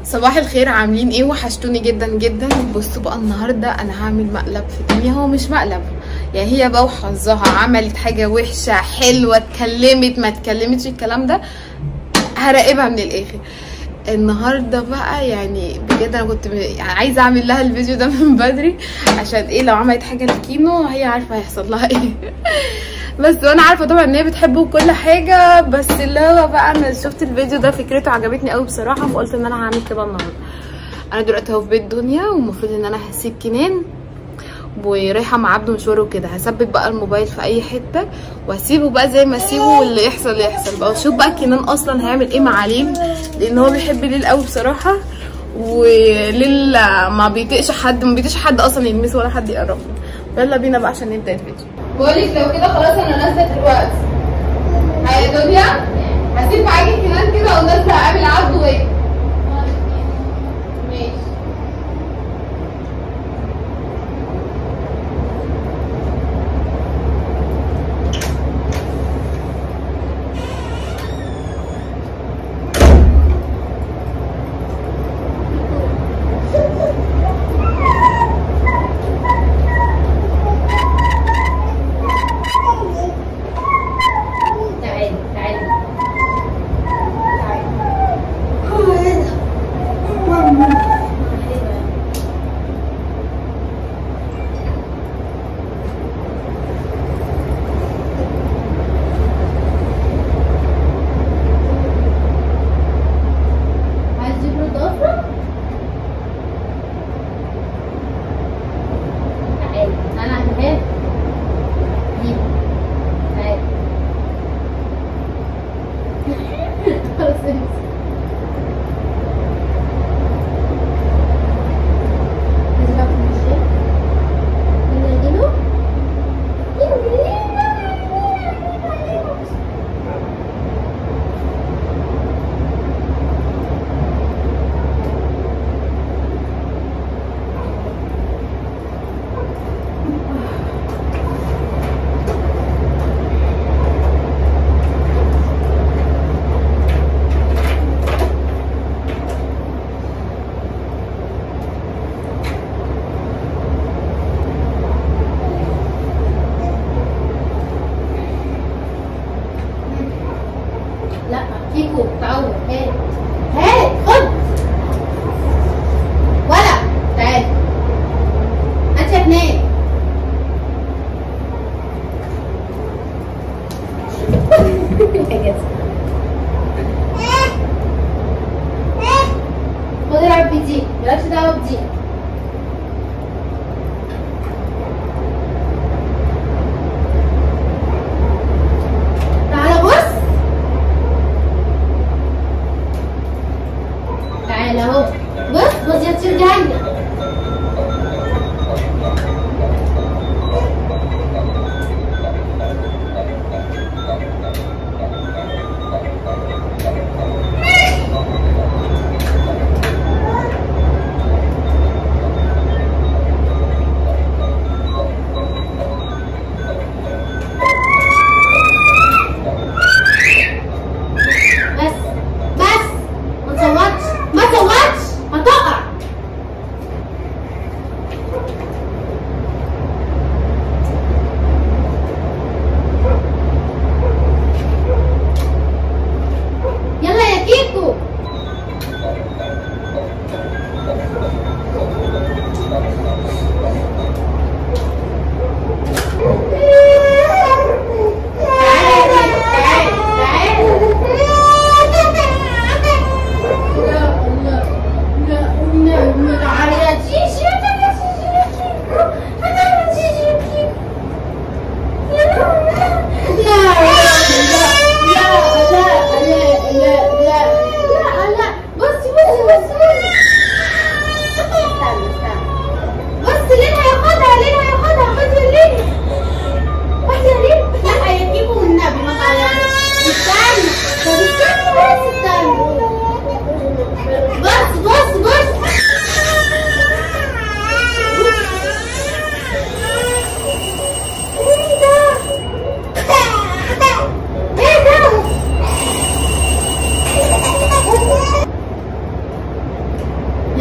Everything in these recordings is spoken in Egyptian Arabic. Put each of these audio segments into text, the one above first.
صباح الخير عاملين ايه وحشتوني جدا جدا بصوا بقى النهارده انا هعمل مقلب في الدنيا هو مش مقلب يعني هي بقى وحظها عملت حاجه وحشه حلوه اتكلمت ما اتكلمتش الكلام ده هراقبها من الاخر النهارده بقى يعني بجد انا كنت يعني عايزه اعمل لها الفيديو ده من بدري عشان ايه لو عملت حاجه لكيمو هي عارفه هيحصل لها ايه بس وانا عارفه طبعا ان هي بتحبه وكل حاجه بس اللي هو بقى انا شفت الفيديو ده فكرته عجبتني قوي بصراحه فقلت ان انا هعمل كده النهارده انا دلوقتي اهو في بيت دنيا والمفروض ان انا هسيب كنان ورايحه مع عبده مشوار وكده هثبت بقى الموبايل في اي حته وهسيبه بقى زي ما اسيبه واللي يحصل اللي يحصل بقى واشوف بقى كنان اصلا هيعمل ايه مع ليل لان هو بيحب ليل قوي بصراحه وليل ما بيطيقش حد ما بيطيقش حد اصلا يلمسه ولا حد يقرب له يلا بينا بقى عشان نبدا الفيديو بقولك لو كده خلاص انا نازله دلوقتي هيا دنيا هسيب معاكي كنان كده ونازله اقابل عبده وايه ماشي تعالي تعالي عايز تجيب له ضفرة؟ تعالي انا هعملها لك. جيب. تعالي خلاص امسك. عايز بقى في الشاي؟ يلا اديله. لا كيكو تعود هات هات خد ولا تعال انت هتنام خد العب بدي مالكش دعوه بدي تعالى بص تعالى اهو بص بص يا ترجعني بس بس ما تصوتش ما تصوتش هتقع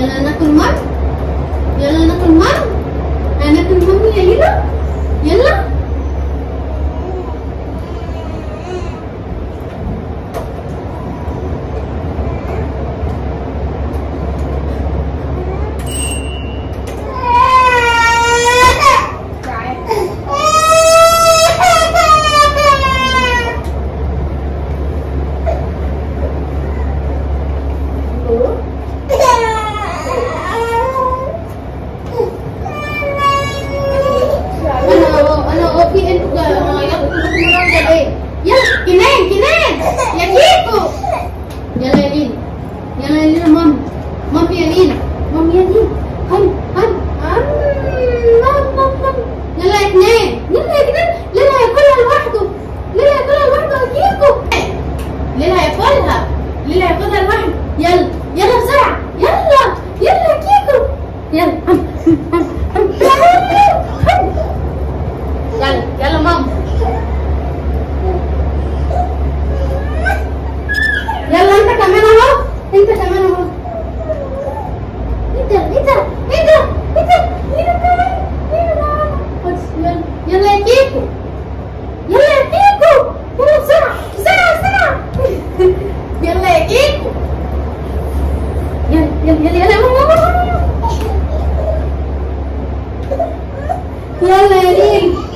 يلا ناكل مر يلا ناكل مر هناكل مر يا ليلى يلا انا اهو انا اهو في انتوا عيطتوا كلكم مره واحده ليه؟ يلا كنان كنان يا كيكو يلا يا لينا يلا يا لينا مامي مامي يا لينا مامي يا لينا هاي هاي مام مام مام يلا يا كنان يلا يا كنان لينا هياكلها لوحده لينا هياكلها لوحده يا كيكو لينا هياكلها لينا هياخدها لوحده يلا يلا بسرعه يلا يلا يا كيكو يلا يلا يلا ماما يلا انت كمان اهو انت كمان اهو انت انت انت انت مين كمان مين كمان خش يلا يلا يا كيكو يلا يا كيكو يلا بسرعة بسرعة بسرعة يلا يا كيكو يلا يلا يلا يلا ماما يلا يا ليل